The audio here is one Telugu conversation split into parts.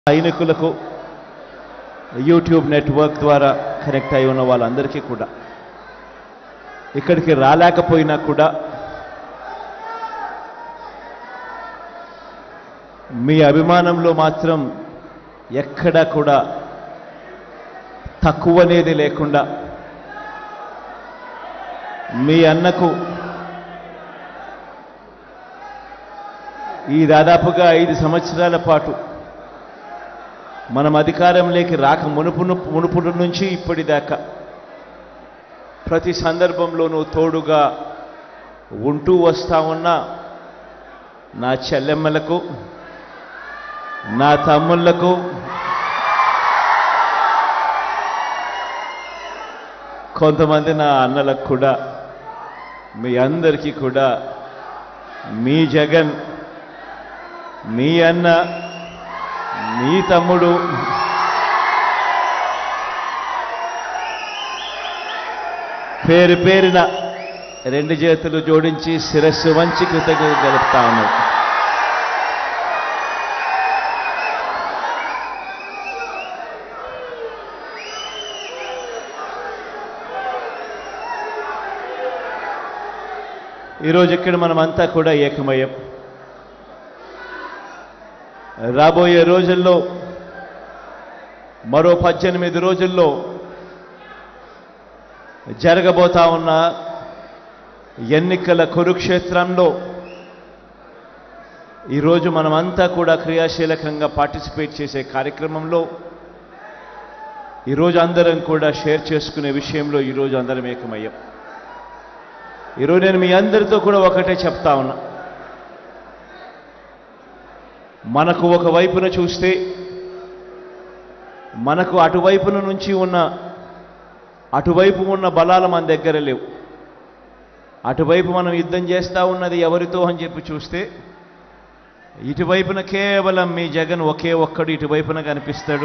సైనికులకు యూట్యూబ్ నెట్వర్క్ ద్వారా కనెక్ట్ అయి ఉన్న వాళ్ళందరికీ కూడా ఇక్కడికి రాలేకపోయినా కూడా మీ అభిమానంలో మాత్రం ఎక్కడా కూడా తక్కువనేది లేకుండా మీ అన్నకు ఈ దాదాపుగా ఐదు సంవత్సరాల పాటు మనం అధికారంలోకి రాక మునుపు మునుపుడు నుంచి ఇప్పటిదాకా ప్రతి సందర్భంలోనూ తోడుగా ఉంటూ వస్తా ఉన్న నా చెల్లెమ్మలకు నా తమ్ముళ్లకు కొంతమంది నా అన్నలకు కూడా మీ అందరికీ కూడా మీ జగన్ మీ అన్న మీ తమ్ముడు పేరు పేరిన రెండు చేతులు జోడించి శిరస్సు వంచి కృతజ్ఞత తెలుపుతా ఉన్నాడు ఈరోజు ఇక్కడ మనమంతా కూడా ఏకమయ్యం రాబోయే రోజుల్లో మరో పద్దెనిమిది రోజుల్లో జరగబోతా ఉన్న ఎన్నికల కురుక్షేత్రంలో ఈరోజు మనమంతా కూడా క్రియాశీలకంగా పార్టిసిపేట్ చేసే కార్యక్రమంలో ఈరోజు అందరం కూడా షేర్ చేసుకునే విషయంలో ఈరోజు అందరం ఏకమయ్యాం ఈరోజు నేను మీ అందరితో కూడా ఒకటే చెప్తా ఉన్నా మనకు ఒక వైపున చూస్తే మనకు అటువైపున నుంచి ఉన్న అటువైపు ఉన్న బలాలు మన దగ్గర లేవు అటువైపు మనం యుద్ధం చేస్తూ ఉన్నది ఎవరితో అని చెప్పి చూస్తే ఇటువైపున కేవలం మీ జగన్ ఒకే ఒక్కడు ఇటువైపున కనిపిస్తాడు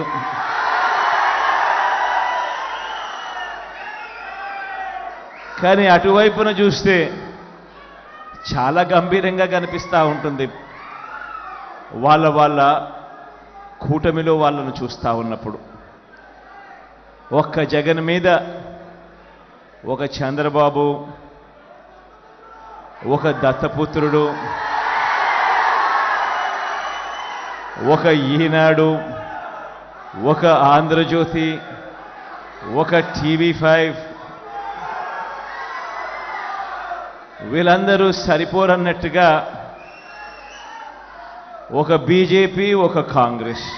కానీ అటువైపున చూస్తే చాలా గంభీరంగా కనిపిస్తూ ఉంటుంది వాళ్ళ వాళ్ళ కూటమిలో వాళ్ళను చూస్తూ ఉన్నప్పుడు ఒక్క జగన్ మీద ఒక చంద్రబాబు ఒక దత్తపుత్రుడు ఒక ఈనాడు ఒక ఆంధ్రజ్యోతి ఒక టీవీ ఫైవ్ వీళ్ళందరూ సరిపోరన్నట్టుగా ఒక బీజేపీ ఒక కాంగ్రెస్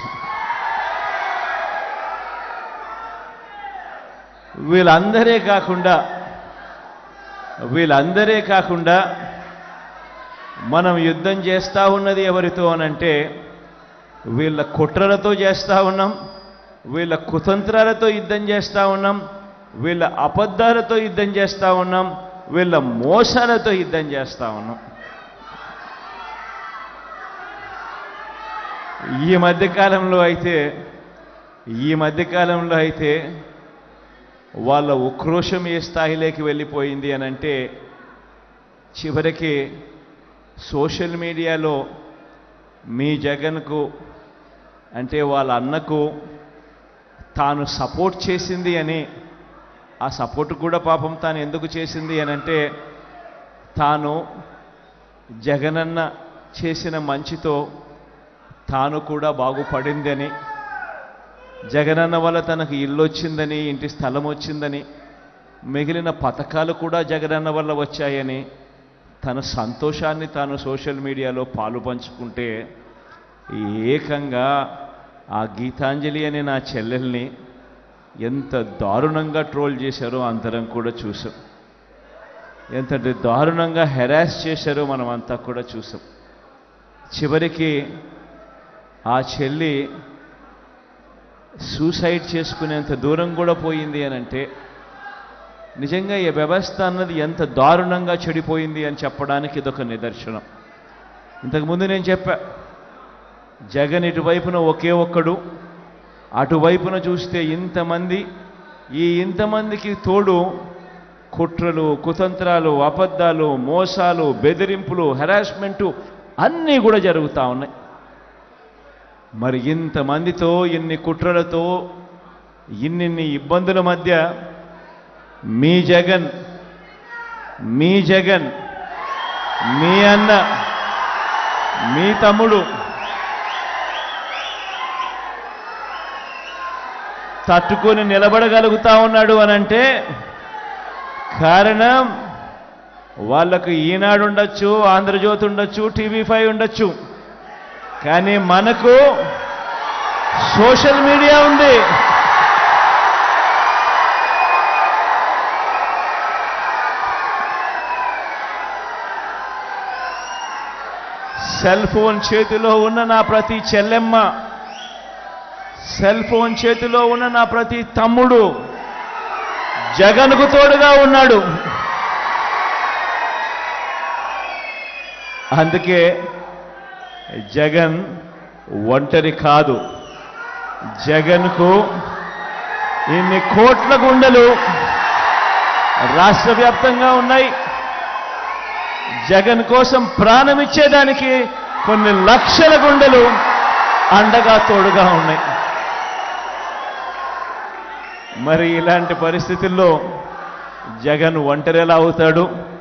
వీళ్ళందరే కాకుండా వీళ్ళందరే కాకుండా మనం యుద్ధం చేస్తూ ఉన్నది ఎవరితో అనంటే వీళ్ళ కుట్రలతో చేస్తూ ఉన్నాం వీళ్ళ కుతంత్రాలతో యుద్ధం చేస్తూ ఉన్నాం వీళ్ళ అబద్ధాలతో యుద్ధం చేస్తూ ఉన్నాం వీళ్ళ మోసాలతో యుద్ధం చేస్తూ ఉన్నాం ఈ మధ్యకాలంలో అయితే ఈ మధ్యకాలంలో అయితే వాళ్ళ ఉక్రోషం ఏ స్థాయిలోకి వెళ్ళిపోయింది అని అంటే చివరికి సోషల్ మీడియాలో మీ జగన్కు అంటే వాళ్ళ అన్నకు తాను సపోర్ట్ చేసింది అని ఆ సపోర్ట్ కూడా పాపం తాను ఎందుకు చేసింది అని అంటే తాను జగనన్న చేసిన మంచితో తాను కూడా బాగుపడిందని జగనన్న వల్ల తనకు ఇల్లు వచ్చిందని ఇంటి స్థలం వచ్చిందని మిగిలిన పథకాలు కూడా జగనన్న వల్ల వచ్చాయని తన సంతోషాన్ని తాను సోషల్ మీడియాలో పాలు పంచుకుంటే ఏకంగా ఆ గీతాంజలి అనే నా చెల్లెల్ని ఎంత దారుణంగా ట్రోల్ చేశారో అందరం కూడా చూసాం ఎంత దారుణంగా హెరాస్ చేశారో మనం అంతా కూడా చూసాం చివరికి ఆ చెల్లి సూసైడ్ చేసుకునేంత దూరం కూడా పోయింది అని అంటే నిజంగా ఈ వ్యవస్థ అన్నది ఎంత దారుణంగా చెడిపోయింది అని చెప్పడానికి ఇదొక నిదర్శనం ఇంతకుముందు నేను చెప్పా జగన్ ఇటువైపున ఒకే ఒక్కడు అటువైపున చూస్తే ఇంతమంది ఈ ఇంతమందికి తోడు కుట్రలు కుతంత్రాలు అబద్ధాలు మోసాలు బెదిరింపులు హెరాస్మెంటు అన్నీ కూడా జరుగుతూ ఉన్నాయి మరి ఇంతమందితో ఇన్ని కుట్రలతో ఇన్నిన్ని ఇబ్బందుల మధ్య మీ జగన్ మీ జగన్ మీ అన్న మీ తమ్ముడు తట్టుకొని నిలబడగలుగుతా ఉన్నాడు అనంటే కారణం వాళ్ళకు ఈనాడు ఉండొచ్చు ఆంధ్రజ్యోతి ఉండొచ్చు టీవీ ఫైవ్ ఉండొచ్చు కానీ మనకు సోషల్ మీడియా ఉంది సెల్ ఫోన్ చేతిలో ఉన్న నా ప్రతి చెల్లెమ్మ సెల్ ఫోన్ చేతిలో ఉన్న నా ప్రతి తమ్ముడు జగన్కు తోడుగా ఉన్నాడు అందుకే జగన్ ఒంటరి కాదు జగన్కు ఇన్ని కోట్ల గుండెలు రాష్ట్ర వ్యాప్తంగా ఉన్నాయి జగన్ కోసం ప్రాణం ఇచ్చేదానికి కొన్ని లక్షల గుండెలు అండగా తోడుగా ఉన్నాయి మరి ఇలాంటి పరిస్థితుల్లో జగన్ ఒంటరి ఎలా అవుతాడు